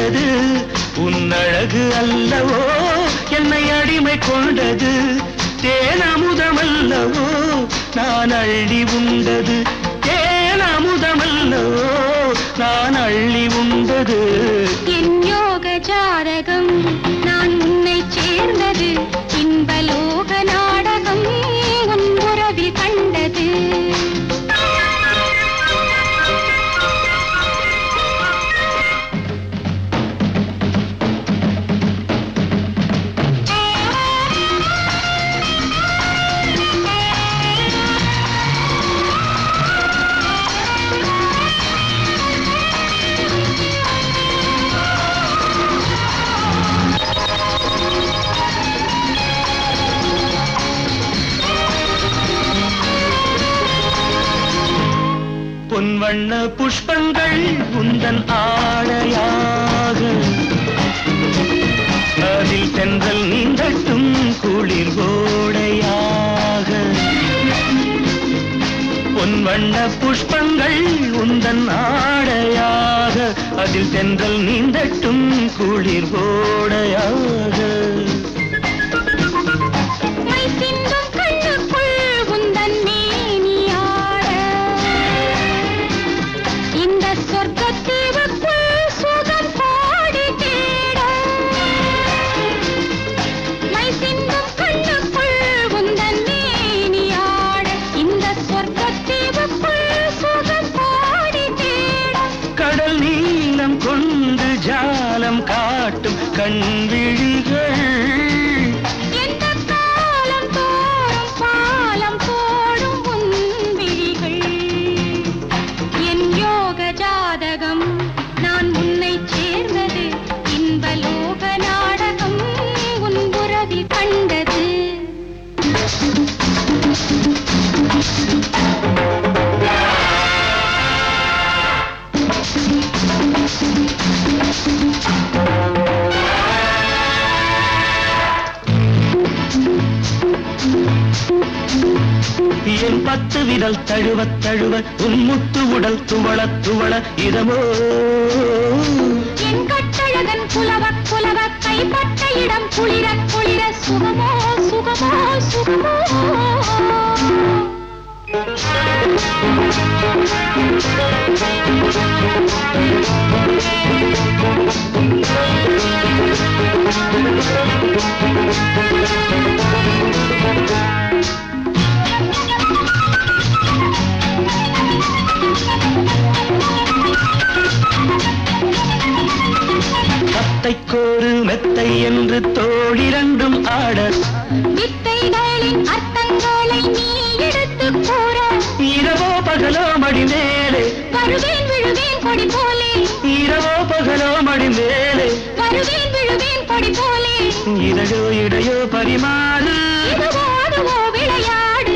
கண்டது உன் அழகு அல்லவோ என்னை அடிமை கொண்டது தேனமுதமல்லவோ நான் அள்ளி உண்டது தேனமுதமல்லவோ நான் அள்ளி உண்டது என் யோக ஜாதகம் நான் உன்னை சேர்ந்தது இன்பலோக நாடகம் உன் உறவில் கண்டது பொன்வண்ண புஷ்பங்கள் உந்தன் ஆடையாக அதில் தென்றல் நீந்தட்டும் குளிர் கோடையாக பொன்வண்ண புஷ்பங்கள் உந்தன் ஆடையாக அதில் தென்றல் நீந்தட்டும் குளிர் கோடையாக மை சிந்தும் கண்ணுக்குள் உந்தன் மேனியாட இந்த சொர்க்கத்தீவுக்குள் சுகம் கோடி தேட மை சிந்தும் கண்ணுக்குள் உந்தன் மேனியாட இந்த சொர்க்கத்தீவுக்குள் சுகம் கோடி தேட கடல் நீளம் கொண்டு ஜாலம் காட்டும் கண்விழிகள் எந்த காலம் தோறும் பாலம் போடும் உன் விழிகள் என் யோக ஜாதகம் நான் உன்னை சேர்ந்தது இன்பலோக நாடகம் உன் உறவில் கண்டது என் பத்து விரல் தழுவ தழுவ உன் முத்து உடல் துவள துவள இதமோ என் கட்டழகன் புலவ புலவ கைப்பட்ட இடம் குளிர குளிர சுகமோ சுகமோ சுகமோ தத்தைக்கோரு மெத்தை என்று தோழிரண்டும் ஆட வித்தைகளின் அர்த்தங்களை நீ எடுத்துக் கூற இரவோ பகலோ மடி மேலே வருவேன் விழுவேன் கொடி போலே இரவோ பகலோ மடி மேலே வருவேன் விழுவேன் கொடி போலே இதழோ இடையோ பரிமாறு இதுவோ அதுவோ விளையாடு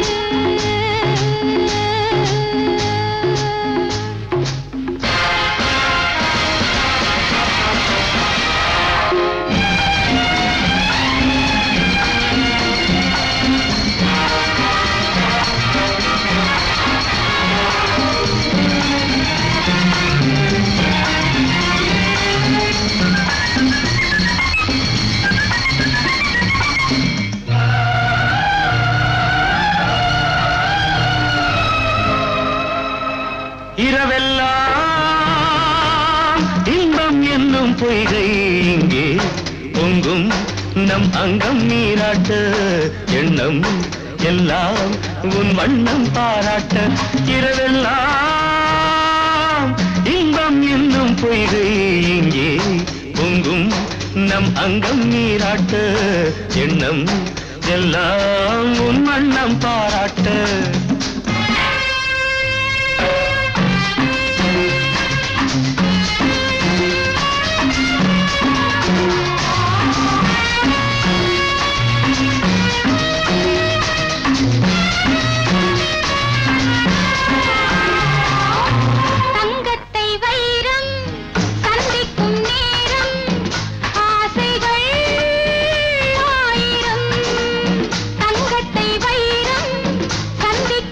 இரவெல்லாம் இன்பம் என்னும் பொய்கை இங்கே பொங்கும் நம் அங்கம் நீராட்ட எண்ணம் எல்லாம் உன் வண்ணம் பாராட்ட இரவெல்லாம் இன்பம் என்னும் பொய்கை இங்கே பொங்கும் நம் அங்கம் நீராட்ட எண்ணம் எல்லாம் உன் வண்ணம் பாராட்ட தங்கத்தை வைரம் சந்திக்கும் நேரம் ஆசைகள் ஆயிரம் தங்கத்தை வைரம் சந்திக்கும்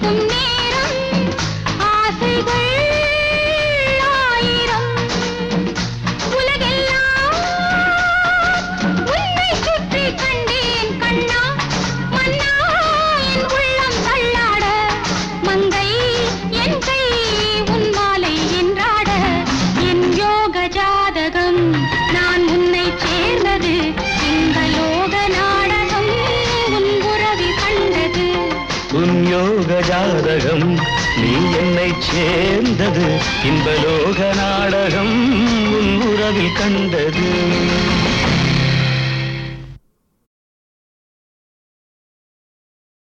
நான் உன்னை சேர்ந்தது இந்த லோக நாடகம் உன் உறவில் கண்டது உன் யோக ஜாதகம் நீ என்னை சேர்ந்தது இன்பலோக நாடகம் உன் உறவில் கண்டது